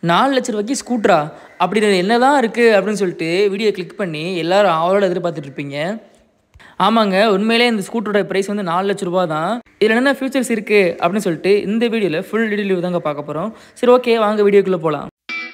நாலு லட்ச ரூபாய்க்கு ஸ்கூட்டரா அப்படி என்னதான் இருக்குது அப்படின்னு சொல்லிட்டு வீடியோ கிளிக் பண்ணி எல்லாரும் அவளோட எதிர்பார்த்துட்டு இருப்பீங்க ஆமாங்க உண்மையிலே இந்த ஸ்கூட்டரோட ப்ரைஸ் வந்து நாலு லட்ச ரூபா தான் இதில் என்னென்ன ஃபியூச்சர்ஸ் இருக்குது அப்படின்னு சொல்லிட்டு இந்த வீடியோவில் ஃபுல் டீட்டெயில் தாங்க பார்க்க போகிறோம் சரி ஓகே வாங்க வீடியோக்குள்ளே போகலாம்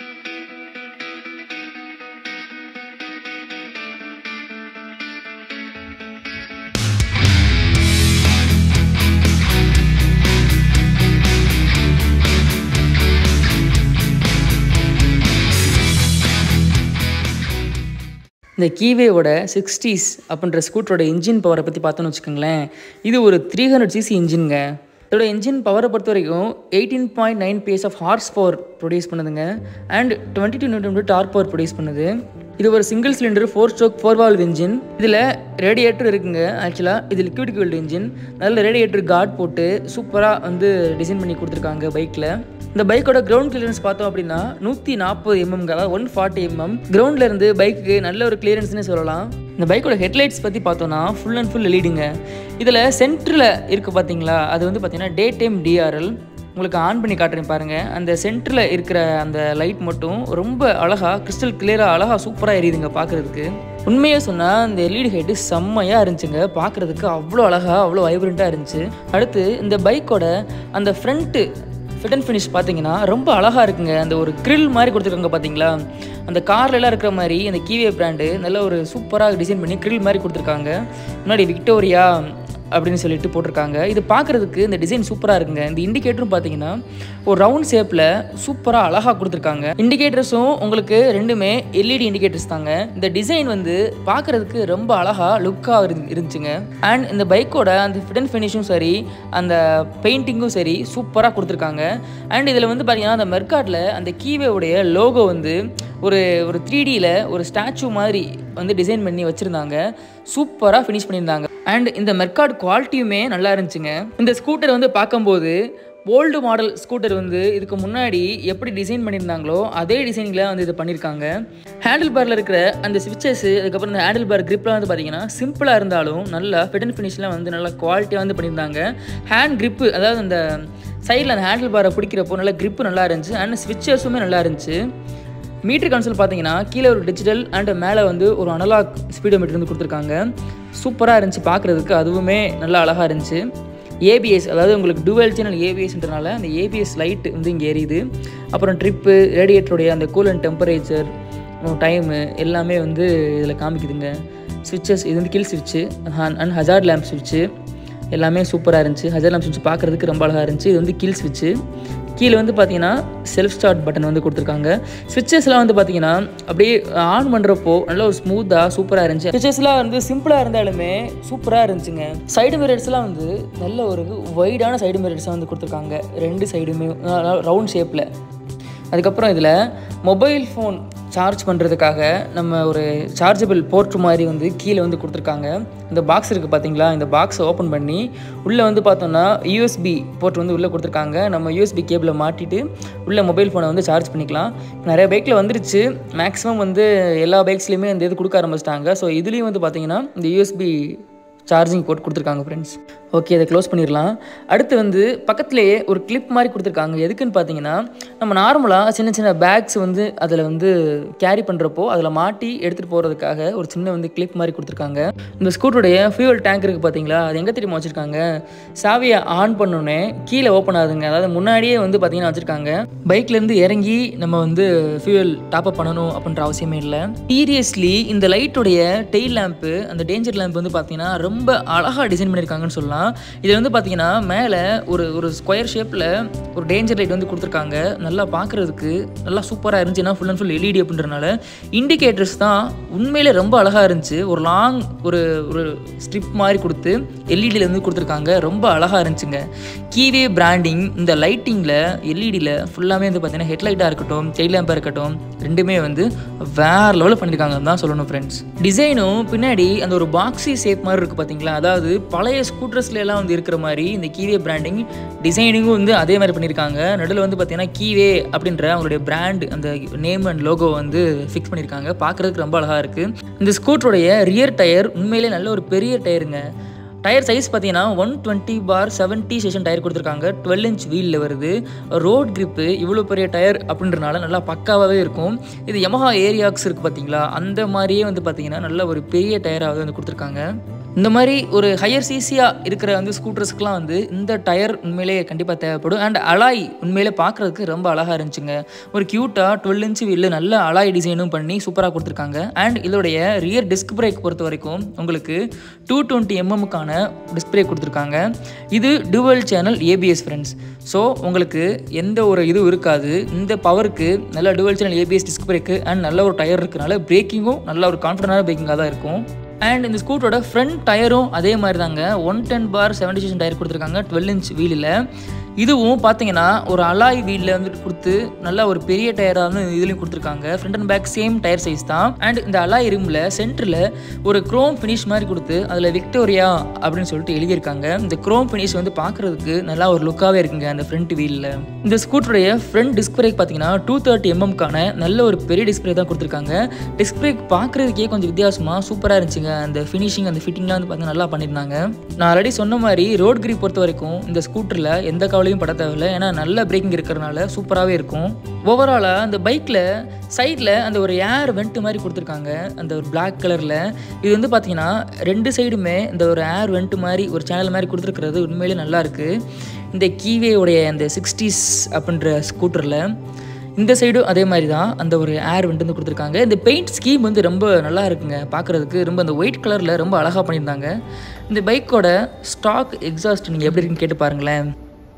இந்த கீவேவோட சிக்ஸ்டீஸ் அப்படின்ற ஸ்கூட்டரோட இன்ஜின் பவரை பற்றி பார்த்தோன்னு வச்சுக்கோங்களேன் இது ஒரு த்ரீ ஹண்ட்ரட் சிசி இன்ஜின்ங்க இதோட இன்ஜின் பவரை பொறுத்த வரைக்கும் eighteen point nine PS of horse power produce பண்ணுதுங்க and twenty two newton torque power produce பண்ணுது இது ஒரு single cylinder four stroke four valve engine இதில் ரேடியேட்டர் இருக்குங்க ஆக்சுவலாக இது லிக்விட் கியூல்டு இன்ஜின் நல்ல ரேடியேட்டர் கார்ட் போட்டு சூப்பராக வந்து டிசைன் பண்ணி கொடுத்துருக்காங்க பைக்கில் இந்த பைக்கோட கிரவுண்ட் கிளியரன்ஸ் பார்த்தோம் அப்படின்னா நூற்றி நாற்பது எம்எம்ங்க அதாவது ஒன் ஃபார்ட்டி எம்எம் கிரவுண்டில் இருந்து பைக்கு நல்ல ஒரு கிளியரன்ஸ்னே சொல்லலாம் இந்த பைக்கோட ஹெட்லைட்ஸ் பற்றி பார்த்தோன்னா ஃபுல் அண்ட் ஃபுல் எல்இடிங்க இதில் சென்டரில் இருக்குது பார்த்தீங்களா அது வந்து பார்த்தீங்கன்னா டே டைம் டிஆர்எல் உங்களுக்கு ஆன் பண்ணி காட்டுறேன் பாருங்கள் அந்த சென்டரில் இருக்கிற அந்த லைட் மட்டும் ரொம்ப அழகாக கிறிஸ்டல் கிளியராக அழகாக சூப்பராக எரியுதுங்க பார்க்குறதுக்கு உண்மையாக சொன்னால் அந்த எல்இடி ஹைட்டு செம்மையாக இருந்துச்சுங்க பார்க்குறதுக்கு அவ்வளோ அழகாக அவ்வளோ வைப்ரண்ட்டாக இருந்துச்சு அடுத்து இந்த பைக்கோட அந்த ஃப்ரண்ட்டு ஃபிட் அண்ட் ஃபினிஷ் பார்த்தீங்கன்னா ரொம்ப அழகாக இருக்குங்க அந்த ஒரு கிரில் மாதிரி கொடுத்துருக்காங்க பார்த்தீங்களா அந்த கார்லலாம் இருக்கிற மாதிரி அந்த கீவே பிராண்டு நல்ல ஒரு சூப்பராக டிசைன் பண்ணி கிரில் மாதிரி கொடுத்துருக்காங்க முன்னாடி விக்டோரியா அப்படின்னு சொல்லிட்டு போட்டிருக்காங்க இது பார்க்குறதுக்கு இந்த டிசைன் சூப்பராக இருக்குங்க இந்த இண்டிகேட்டரும் பார்த்தீங்கன்னா ஒரு ரவுண்ட் ஷேப்பில் சூப்பராக அழகாக கொடுத்துருக்காங்க இண்டிகேட்டர்ஸும் உங்களுக்கு ரெண்டுமே எல்இடி இண்டிகேட்டர்ஸ் தாங்க இந்த டிசைன் வந்து பார்க்குறதுக்கு ரொம்ப அழகாக லுக்காக இரு இருந்துச்சுங்க அண்ட் இந்த பைக்கோட அந்த ஃபிட் அண்ட் ஃபினிஷும் சரி அந்த பெயிண்டிங்கும் சரி சூப்பராக கொடுத்துருக்காங்க அண்ட் இதில் வந்து பார்த்தீங்கன்னா அந்த மெர்காட்டில் அந்த கீவேவுடைய லோகோ வந்து ஒரு ஒரு த்ரீ டியில் ஒரு ஸ்டாச்சு மாதிரி வந்து டிசைன் பண்ணி வச்சுருந்தாங்க சூப்பராக ஃபினிஷ் பண்ணியிருந்தாங்க அண்ட் இந்த மெர்காட் குவாலிட்டியுமே நல்லா இருந்துச்சுங்க இந்த ஸ்கூட்டர் வந்து பார்க்கும்போது ஓல்டு மாடல் ஸ்கூட்டர் வந்து இதுக்கு முன்னாடி எப்படி டிசைன் பண்ணியிருந்தாங்களோ அதே டிசைனில் வந்து இது பண்ணியிருக்காங்க ஹேண்டில் பாரில் இருக்கிற அந்த ஸ்விட்சஸ் அதுக்கப்புறம் இந்த ஹேண்டில் பார் கிரிப்லாம் வந்து பார்த்தீங்கன்னா சிம்பிளாக இருந்தாலும் நல்லா ஃபிட் அண்ட் ஃபினிஷ்லாம் வந்து நல்லா குவாலிட்டியாக வந்து பண்ணியிருந்தாங்க ஹேண்ட் கிரிப்பு அதாவது அந்த சைடில் அந்த ஹேண்டில் பாரை பிடிக்கிறப்போ நல்லா கிரிப்பு நல்லா இருந்துச்சு அண்ட் ஸ்விட்சஸுமே நல்லா இருந்துச்சு மீட்டர் கன்சோல் பார்த்தீங்கன்னா கீழே ஒரு டிஜிட்டல் அண்ட் மேலே வந்து ஒரு அனலாக் ஸ்பீடோ மீட்டர் வந்து கொடுத்துருக்காங்க சூப்பராக இருந்துச்சு பார்க்குறதுக்கு அதுவுமே நல்லா அழகாக இருந்துச்சு ஏபிஎஸ் அதாவது உங்களுக்கு டுவெல் சேனல் ஏபிஎஸ்ன்றனால அந்த ஏபிஎஸ் லைட் வந்து இங்கே எரியுது அப்புறம் ட்ரிப்பு ரேடியேட்டருடைய அந்த கூல் அண்ட் டெம்பரேச்சர் டைமு எல்லாமே வந்து இதில் காமிக்குதுங்க ஸ்விட்சஸ் இது வந்து கீழ் ஸ்விட்சு அண்ட் ஹசார்ட் லேம்ப் ஸ்விட்சு எல்லாமே சூப்பராக இருந்துச்சு ஹஜர் லேம்ப் ஸ்விட்ச் பார்க்குறதுக்கு ரொம்ப அழகாக இருந்துச்சு இது வந்து கீழ் ஸ்விட்சு கீழே வந்து பார்த்தீங்கன்னா செல்ஃப் ஸ்டார்ட் பட்டன் வந்து கொடுத்துருக்காங்க ஸ்விட்சஸ்லாம் வந்து பார்த்தீங்கன்னா அப்படியே ஆன் பண்ணுறப்போ நல்ல ஒரு ஸ்மூத்தாக சூப்பராக இருந்துச்சு ஸ்விட்சஸ்லாம் வந்து சிம்பிளாக இருந்தாலுமே சூப்பராக இருந்துச்சுங்க சைடு மிரர்ஸ்லாம் வந்து நல்ல ஒரு வைடான சைடு மிரர்ஸாக வந்து கொடுத்துருக்காங்க ரெண்டு சைடுமே ரவுண்ட் ஷேப்பில் அதுக்கப்புறம் இதில் மொபைல் ஃபோன் சார்ஜ் பண்ணுறதுக்காக நம்ம ஒரு சார்ஜபிள் போர்ட் மாதிரி வந்து கீழே வந்து கொடுத்துருக்காங்க இந்த பாக்ஸ் இருக்குது பார்த்தீங்களா இந்த பாக்ஸை ஓப்பன் பண்ணி உள்ளே வந்து பார்த்தோம்னா யூஎஸ்பி போர்ட் வந்து உள்ளே கொடுத்துருக்காங்க நம்ம யூஎஸ்பி கேபிளை மாட்டிட்டு உள்ளே மொபைல் ஃபோனை வந்து சார்ஜ் பண்ணிக்கலாம் நிறைய பைக்கில் வந்துருச்சு மேக்ஸிமம் வந்து எல்லா பைக்ஸ்லையுமே இந்த இது கொடுக்க ஆரம்பிச்சிட்டாங்க ஸோ இதுலேயும் வந்து பார்த்தீங்கன்னா இந்த யூஎஸ்பி சார்ஜிங் போட்டு கொடுத்துருக்காங்க ஃப்ரெண்ட்ஸ் ஓகே அதை க்ளோஸ் பண்ணிடலாம் அடுத்து வந்து பக்கத்துலேயே ஒரு கிளிப் மாதிரி கொடுத்துருக்காங்க எதுக்குன்னு பார்த்தீங்கன்னா நம்ம நார்மலாக சின்ன சின்ன பேக்ஸ் வந்து அதில் வந்து கேரி பண்ணுறப்போ அதில் மாட்டி எடுத்துகிட்டு போகிறதுக்காக ஒரு சின்ன வந்து கிளிப் மாதிரி கொடுத்துருக்காங்க இந்த ஸ்கூட்டருடைய ஃபியூவல் டேங்க் இருக்குது பார்த்தீங்களா அது எங்கே தெரியுமா வச்சுருக்காங்க சாவியை ஆன் பண்ணோன்னே கீழே ஓப்பன் ஆகுதுங்க அதாவது முன்னாடியே வந்து பார்த்தீங்கன்னா வச்சுருக்காங்க பைக்லேருந்து இறங்கி நம்ம வந்து ஃபியூவல் டாப்அப் பண்ணணும் அப்படின்ற அவசியமே இல்லை சீரியஸ்லி இந்த லைட்டுடைய டெய்ல் லேம்ப்பு அந்த டேஞ்சர் லேம்ப் வந்து பார்த்தீங்கன்னா ரொம்ப அழகாக டிசைன் பண்ணியிருக்காங்கன்னு சொல்லலாம் இதில் வந்து பார்த்தீங்கன்னா மேலே ஒரு ஒரு ஸ்கொயர் ஷேப்பில் ஒரு டேஞ்சர் லைட் வந்து கொடுத்துருக்காங்க நல்லா பார்க்குறதுக்கு நல்லா சூப்பராக இருந்துச்சு ஏன்னா ஃபுல் அண்ட் ஃபுல் எல்இடி அப்படின்றனால இண்டிகேட்டர்ஸ் தான் உண்மையிலே ரொம்ப அழகாக இருந்துச்சு ஒரு லாங் ஒரு ஒரு ஸ்ட்ரிப் மாதிரி கொடுத்து எல்இடியில் வந்து கொடுத்துருக்காங்க ரொம்ப அழகாக இருந்துச்சுங்க கீவே பிராண்டிங் இந்த லைட்டிங்கில் எல்இடியில் ஃபுல்லாமே வந்து பார்த்தீங்கன்னா ஹெட்லைட்டாக இருக்கட்டும் டெய்ல் லேம்பாக இருக்கட்டும் ரெண்டுமே வந்து வேற லெவலில் பண்ணியிருக்காங்கன்னு தான் சொல்லணும் ஃப்ரெண்ட்ஸ் டிசைனும் பின்னாடி அந்த ஒரு பாக்ஸி ஷேப் மாதிரி இருக்குது பார்த்தீங்களா அதாவது பழைய ஸ்கூட்டர்ஸ்ல எல்லாம் வந்து இருக்கிற மாதிரி இந்த கீவே பிராண்டிங் டிசைனிங்கும் வந்து அதே மாதிரி பண்ணியிருக்காங்க நடுவில் வந்து பார்த்தீங்கன்னா கீவே அப்படின்ற அவங்களுடைய பிராண்ட் அந்த நேம் அண்ட் லோகோ வந்து ஃபிக்ஸ் பண்ணியிருக்காங்க பார்க்குறதுக்கு ரொம்ப அழகாக இருக்குது இந்த ஸ்கூட்டருடைய ரியர் டயர் உண்மையிலே நல்ல ஒரு பெரிய டயருங்க டயர் சைஸ் பார்த்தீங்கன்னா one twenty by seventy section tyre கொடுத்துருக்காங்க டுவெல் இன்ச் வீலில் வருது ரோட் grip இவ்வளோ பெரிய டயர் அப்படின்றனால நல்லா பக்காவாகவே இருக்கும் இது Yamaha ஏரியாக்ஸ் இருக்குது பார்த்தீங்களா அந்த மாதிரியே வந்து பார்த்தீங்கன்னா நல்ல ஒரு பெரிய டயராக வந்து கொடுத்துருக்காங்க இந்த மாதிரி ஒரு ஹையர் சிசியாக இருக்கிற வந்து ஸ்கூட்டர்ஸ்க்குலாம் வந்து இந்த டயர் உண்மையிலேயே கண்டிப்பாக தேவைப்படும் அண்ட் அலாய் உண்மையிலே பார்க்குறதுக்கு ரொம்ப அழகாக இருந்துச்சுங்க ஒரு க்யூட்டாக டுவெல் இன்ச் வீலில் நல்ல அலாய் டிசைனும் பண்ணி சூப்பராக கொடுத்துருக்காங்க அண்ட் இதோடைய ரியர் டிஸ்க் பிரேக் பொறுத்த வரைக்கும் உங்களுக்கு டூ டுவெண்ட்டி எம்எம்முக்கான டிஸ்க் பிரேக் கொடுத்துருக்காங்க இது dual channel ABS friends so உங்களுக்கு எந்த ஒரு இதுவும் இருக்காது இந்த பவருக்கு நல்ல dual channel ABS disc brake and நல்ல ஒரு டயர் இருக்கனால பிரேக்கிங்கும் நல்ல ஒரு கான்ஃபிடண்டான பிரேக்கிங்காக தான் இருக்கும் அண்ட் இந்த ஸ்கூட்டரோட ஃப்ரண்ட் டயரும் அதே மாதிரி தாங்க one ten by seventy section tyre கொடுத்துருக்காங்க டுவெல் இன்ச் வீலில் இதுவும் பார்த்தீங்கன்னா ஒரு அலாய் வீலில் வந்துட்டு கொடுத்து நல்ல ஒரு பெரிய டயராக வந்து இதுலேயும் கொடுத்துருக்காங்க front and back same tyre size தான் அண்ட் இந்த அலாய் ரிமில் சென்டரில் ஒரு க்ரோம் ஃபினிஷ் மாதிரி கொடுத்து அதில் விக்டோரியா அப்படின்னு சொல்லிட்டு எழுதியிருக்காங்க இந்த க்ரோம் ஃபினிஷ் வந்து பார்க்குறதுக்கு நல்லா ஒரு லுக்காகவே இருக்குங்க அந்த ஃப்ரண்ட் வீலில் இந்த ஸ்கூட்டருடைய ஃப்ரண்ட் டிஸ்க் பிரேக் பார்த்தீங்கன்னா டூ தேர்ட்டி எம்எம்க்கான நல்ல ஒரு பெரிய டிஸ்க் பிரேக் தான் கொடுத்துருக்காங்க டிஸ்க் பிரேக் பார்க்குறதுக்கே கொஞ்சம் வித்தியாசமாக சூப்பராக இருந்துச்சுங்க அந்த ஃபினிஷிங் அந்த ஃபிட்டிங்லாம் வந்து பார்த்தீங்கன்னா நல்லா பண்ணியிருந்தாங்க நான் ஆல்ரெடி சொன்ன மாதிரி ரோட் கிரிப் பொறுத்த வரைக்கும் இந்த ஸ்கூட்டரில் எந்த கவலையும் பட தேவையில்லை ஏன்னா நல்ல பிரேக்கிங் இருக்கிறனால சூப்பராகவே இருக்கும் ஓவராலாக அந்த பைக்கில் சைடில் அந்த ஒரு ஏர் வெண்ட் மாதிரி கொடுத்துருக்காங்க அந்த ஒரு பிளாக் கலரில் இது வந்து பார்த்தீங்கன்னா ரெண்டு சைடுமே இந்த ஒரு ஏர் வெண்ட் மாதிரி ஒரு சேனல் மாதிரி கொடுத்துருக்கிறது உண்மையிலே நல்லா இருக்குது இந்த கீவேவுடைய அந்த சிக்ஸ்டீஸ் அப்படின்ற ஸ்கூட்டரில் இந்த சைடும் அதே மாதிரி தான் அந்த ஒரு ஏர் வெண்ட் வந்து கொடுத்துருக்காங்க இந்த பெயிண்ட் ஸ்கீம் வந்து ரொம்ப நல்லா இருக்குங்க பார்க்குறதுக்கு ரொம்ப அந்த ஒயிட் கலரில் ரொம்ப அழகாக பண்ணியிருந்தாங்க இந்த பைக்கோட ஸ்டாக் எக்ஸாஸ்ட் நீங்கள் எப்படி இருக்குன்னு கேட்டு பாருங்களேன்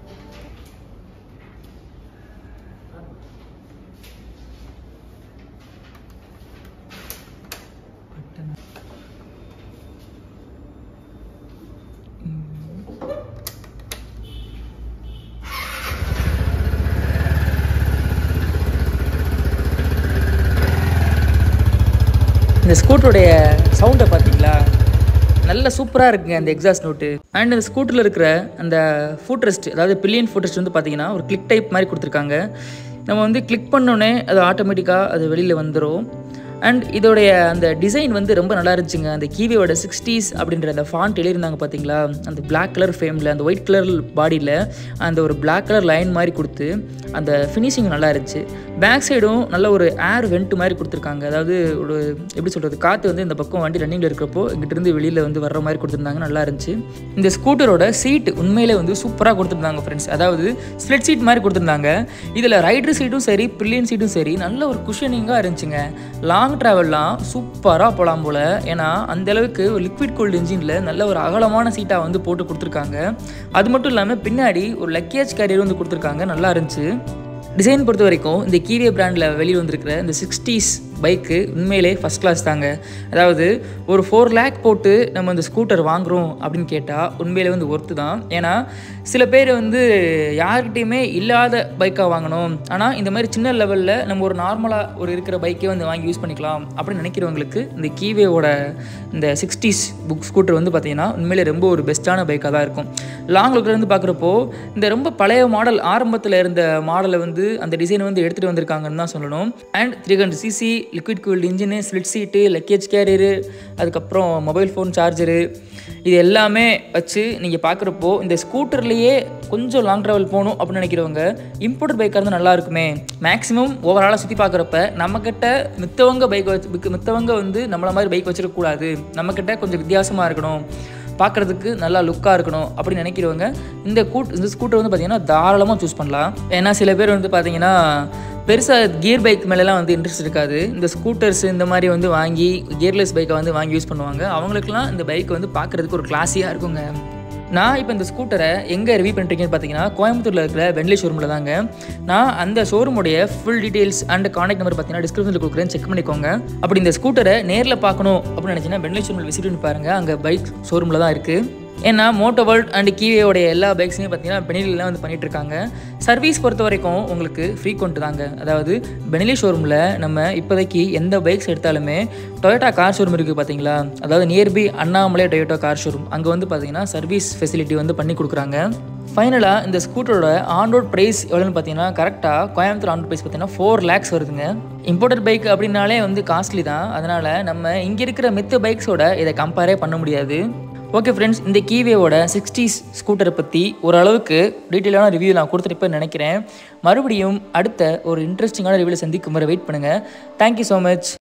இந்த ஸ்கூட்டருடைய சவுண்டை பார்த்தீங்களா நல்ல சூப்பராக இருக்குங்க அந்த எக்ஸாஸ்ட் நோட்டு அண்ட் இந்த ஸ்கூட்டரில் இருக்கிற அந்த ஃபுட் ரெஸ்ட் அதாவது பில்லியன் ஃபுட் ரெஸ்ட் வந்து பார்த்தீங்கன்னா ஒரு கிளிக் டைப் மாதிரி கொடுத்துருக்காங்க நம்ம வந்து கிளிக் பண்ணோன்னே அது ஆட்டோமேட்டிக்காக அது வெளியில் வந்துடும் அண்ட் இதோடைய அந்த டிசைன் வந்து ரொம்ப நல்லா இருந்துச்சுங்க அந்த கீவியோட சிக்ஸ்டீஸ் அப்படின்ற அந்த ஃபாண்ட் எழுதியிருந்தாங்க பார்த்தீங்களா அந்த Black கலர் ஃபேமில் அந்த ஒயிட் கலர் பாடியில் அந்த ஒரு Black கலர் லைன் மாதிரி கொடுத்து அந்த ஃபினிஷிங் நல்லா இருந்துச்சு பேக் சைடும் நல்ல ஒரு ஏர் வெண்ட் மாதிரி கொடுத்துருக்காங்க அதாவது ஒரு எப்படி சொல்கிறது காற்று வந்து இந்த பக்கம் வண்டி ரன்னிங்கில் இருக்கிறப்போ இங்கிட்டிருந்து வெளியில் வந்து வர்ற மாதிரி கொடுத்துருந்தாங்க நல்லா இருந்துச்சு இந்த ஸ்கூட்டரோட சீட் உண்மையிலே வந்து சூப்பராக கொடுத்துருந்தாங்க ஃப்ரெண்ட்ஸ் அதாவது ஸ்ப்ளிட் சீட் மாதிரி கொடுத்துருந்தாங்க இதில் ரைடர் சீட்டும் சரி பில்லியன் சீட்டும் சரி நல்ல ஒரு குஷனிங்காக இருந்துச்சுங்க லாங் ட்ராவல்லாம் சூப்பராக போகலாம் போல் ஏன்னா அந்த அளவுக்கு லிக்விட் கோல்டு இன்ஜினில் நல்ல ஒரு அகலமான சீட்டாக வந்து போட்டு கொடுத்துருக்காங்க அது மட்டும் இல்லாமல் பின்னாடி ஒரு லக்கேஜ் கேரியர் வந்து கொடுத்துருக்காங்க நல்லா இருந்துச்சு டிசைன் பொறுத்த வரைக்கும் இந்த கீவிய பிராண்டில் வெளியில் வந்திருக்கிற இந்த சிக்ஸ்டீஸ் பைக்கு உண்மையிலே ஃபஸ்ட் கிளாஸ் தாங்க அதாவது ஒரு ஃபோர் லேக் போட்டு நம்ம இந்த ஸ்கூட்டர் வாங்குகிறோம் அப்படின்னு கேட்டால் உண்மையிலே வந்து ஒர்த்து தான் ஏன்னா சில பேர் வந்து யார்கிட்டையுமே இல்லாத பைக்காக வாங்கணும் ஆனால் இந்த மாதிரி சின்ன லெவலில் நம்ம ஒரு நார்மலாக ஒரு இருக்கிற பைக்கே வந்து வாங்கி யூஸ் பண்ணிக்கலாம் அப்படின்னு நினைக்கிறவங்களுக்கு இந்த கீவேவோட இந்த சிக்ஸ்டீஸ் புக் ஸ்கூட்டர் வந்து பார்த்தீங்கன்னா உண்மையிலே ரொம்ப ஒரு பெஸ்ட்டான பைக்காக தான் இருக்கும் லாங் லுக்லேருந்து பார்க்குறப்போ இந்த ரொம்ப பழைய மாடல் ஆரம்பத்தில் இருந்த மாடலை வந்து அந்த டிசைனை வந்து எடுத்துகிட்டு வந்திருக்காங்கன்னு தான் சொல்லணும் and three hundred cc liquid cooled engine split seat luggage carrier அதுக்கப்புறம் மொபைல் ஃபோன் சார்ஜரு இது எல்லாமே வச்சு நீங்கள் பார்க்குறப்போ இந்த ஸ்கூட்டர்லேயே கொஞ்சம் லாங் ட்ராவல் போகணும் அப்படின்னு நினைக்கிறவங்க இம்போர்ட் பைக்காக இருந்தால் நல்லா இருக்குமே மேக்ஸிமம் ஓவராலாக சுற்றி பார்க்குறப்ப நம்மக்கிட்ட மித்தவங்க பைக் வச்சு மித்தவங்க வந்து நம்மள மாதிரி பைக் வச்சிருக்கக்கூடாது நம்மக்கிட்ட கொஞ்சம் வித்தியாசமாக இருக்கணும் பார்க்குறதுக்கு நல்லா லுக்காக இருக்கணும் அப்படின்னு நினைக்கிறவங்க இந்த கூட் இந்த ஸ்கூட்டர் வந்து பார்த்தீங்கன்னா தாராளமாக சூஸ் பண்ணலாம் ஏன்னா சில பேர் வந்து பார்த்தீங்கன்னா பெருசாக கியர் பைக் மேலெலாம் வந்து இன்ட்ரெஸ்ட் இருக்காது இந்த ஸ்கூட்டர்ஸ் இந்த மாதிரி வந்து வாங்கி கியர்லெஸ் பைக்கை வந்து வாங்கி யூஸ் பண்ணுவாங்க அவங்களுக்குலாம் இந்த பைக் வந்து பார்க்குறதுக்கு ஒரு கிளாஸியாக இருக்குங்க நான் இப்போ இந்த ஸ்கூட்டரை எங்கே ரிவ்யூ பண்ணுறீங்கன்னு பார்த்தீங்கன்னா கோயம்புத்தூரில் இருக்கிற வெண்லி ஷோரூமில் தாங்க நான் அந்த ஷோரூமுடைய full details and contact number பார்த்தீங்கன்னா டிஸ்கிரிப்ஷனில் கொடுக்குறேன் செக் பண்ணிக்கோங்க அப்படி இந்த ஸ்கூட்டரை நேரில் பார்க்கணும் அப்படின்னு நினச்சிங்கன்னா வெண்லி ஷோரூமில் விசிட் பண்ணி பாருங்கள் அங்கே பைக் ஷோரூமில் தான் இருக்குது ஏன்னா மோட்டோ வேர்ல்ட் அண்ட் கீவேயோடைய எல்லா பைக்ஸுமே பார்த்தீங்கன்னா பெனிலிலாம் வந்து பண்ணிட்டு இருக்காங்க சர்வீஸ் பொறுத்த வரைக்கும் உங்களுக்கு ஃப்ரீக்வெண்ட் தாங்க அதாவது பெனிலி ஷோரூமில் நம்ம இப்போதைக்கு எந்த பைக்ஸ் எடுத்தாலுமே டொயோட்டா கார் ஷோரூம் இருக்குது பார்த்தீங்களா அதாவது nearby Annamalai Toyota car showroom அங்கே வந்து பார்த்தீங்கன்னா சர்வீஸ் ஃபெசிலிட்டி வந்து பண்ணி கொடுக்குறாங்க ஃபைனலாக இந்த ஸ்கூட்டரோட ஆன் ரோட் ப்ரைஸ் எவ்வளோன்னு பார்த்தீங்கன்னா கரெக்டாக கோயம்புத்தூர் ஆன் ரோட் ப்ரைஸ் பார்த்தீங்கன்னா ஃபோர் லேக்ஸ் வருதுங்க இம்போர்ட்டட் பைக் அப்படின்னாலே வந்து காஸ்ட்லி தான் அதனால் நம்ம இங்கே இருக்கிற மித்த பைக்ஸோட இதை கம்பேரே பண்ண முடியாது ஓகே ஃப்ரெண்ட்ஸ் இந்த கீவேவோட சிக்ஸ்டீஸ் ஸ்கூட்டரை பற்றி ஓரளவுக்கு டீட்டெயிலான ரிவ்யூ நான் கொடுத்துருப்பேன் நினைக்கிறேன் மறுபடியும் அடுத்த ஒரு இன்ட்ரெஸ்டிங்கான ரிவ்யூவில் சந்திக்கும் வரை வெயிட் பண்ணுங்கள் தேங்க்யூ ஸோ மச்